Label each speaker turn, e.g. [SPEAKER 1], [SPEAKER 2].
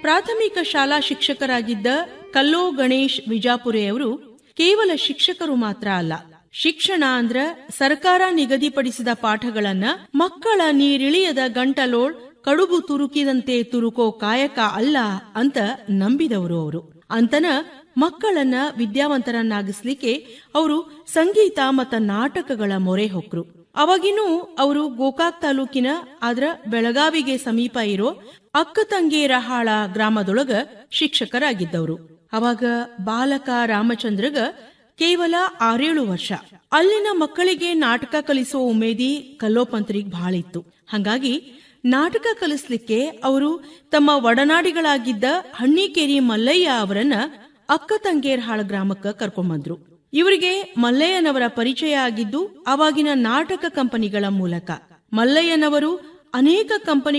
[SPEAKER 1] ಪ್ರಾಥಮಿಕ ಶಾಲಾ ಶಿಕ್ಷಕರಾಗಿದ್ದ ಕಲ್ಲೋ ಗಣೇಶ್ ವಿಜಾಪುರೆಯವರು ಕೇವಲ ಶಿಕ್ಷಕರು ಮಾತ್ರ ಅಲ್ಲ ಶಿಕ್ಷಣ ಅಂದ್ರ ಸರ್ಕಾರ ನಿಗದಿಪಡಿಸಿದ ಪಾಠಗಳನ್ನ ಮಕ್ಕಳ ನೀರಿಳಿಯದ ಗಂಟಲೋಳ್ ಕಡುಬು ತುರುಕಿದಂತೆ ತುರುಕೋ ಕಾಯಕ ಅಲ್ಲ ಅಂತ ನಂಬಿದವರು ಅವರು ಅಂತನ ಮಕ್ಕಳನ್ನ ವಿದ್ಯಾವಂತರನ್ನಾಗಿಸ್ಲಿಕ್ಕೆ ಅವರು ಸಂಗೀತ ಮತ್ತ ನಾಟಕಗಳ ಮೊರೆ ಹೊಕ್ರು ಅವಾಗಿನೂ ಅವರು ಗೋಕಾಕ್ ತಾಲೂಕಿನ ಆದ್ರ ಬೆಳಗಾವಿಗೆ ಸಮೀಪ ಇರೋ ಅಕ್ಕತಂಗೇರಹಾಳ ಗ್ರಾಮದೊಳಗ ಶಿಕ್ಷಕರಾಗಿದ್ದವರು ಅವಾಗ ಬಾಲಕ ರಾಮಚಂದ್ರಗ ಕೇವಲ ಆರೇಳು ವರ್ಷ ಅಲ್ಲಿನ ಮಕ್ಕಳಿಗೆ ನಾಟಕ ಕಲಿಸೋ ಉಮೇದಿ ಕಲ್ಲೋಪಂತ್ರಿಗ್ ಬಹಳ ಇತ್ತು ಹಂಗಾಗಿ ನಾಟಕ ಕಲಿಸ್ಲಿಕ್ಕೆ ಅವರು ತಮ್ಮ ಒಡನಾಡಿಗಳಾಗಿದ್ದ ಹಣ್ಣಿಕೇರಿ ಮಲ್ಲಯ್ಯ ಅವರನ್ನ ಅಕ್ಕತಂಗೇರ್ಹಾಳ ಗ್ರಾಮಕ್ಕ ಕರ್ಕೊಂಡ್ಬಂದ್ರು ಇವರಿಗೆ ಮಲ್ಲಯ್ಯನವರ ಪರಿಚಯ ಆಗಿದ್ದು ಅವಾಗಿನ ನಾಟಕ ಕಂಪನಿಗಳ ಮೂಲಕ ಮಲ್ಲಯ್ಯನವರು ಅನೇಕ ಕಂಪನಿ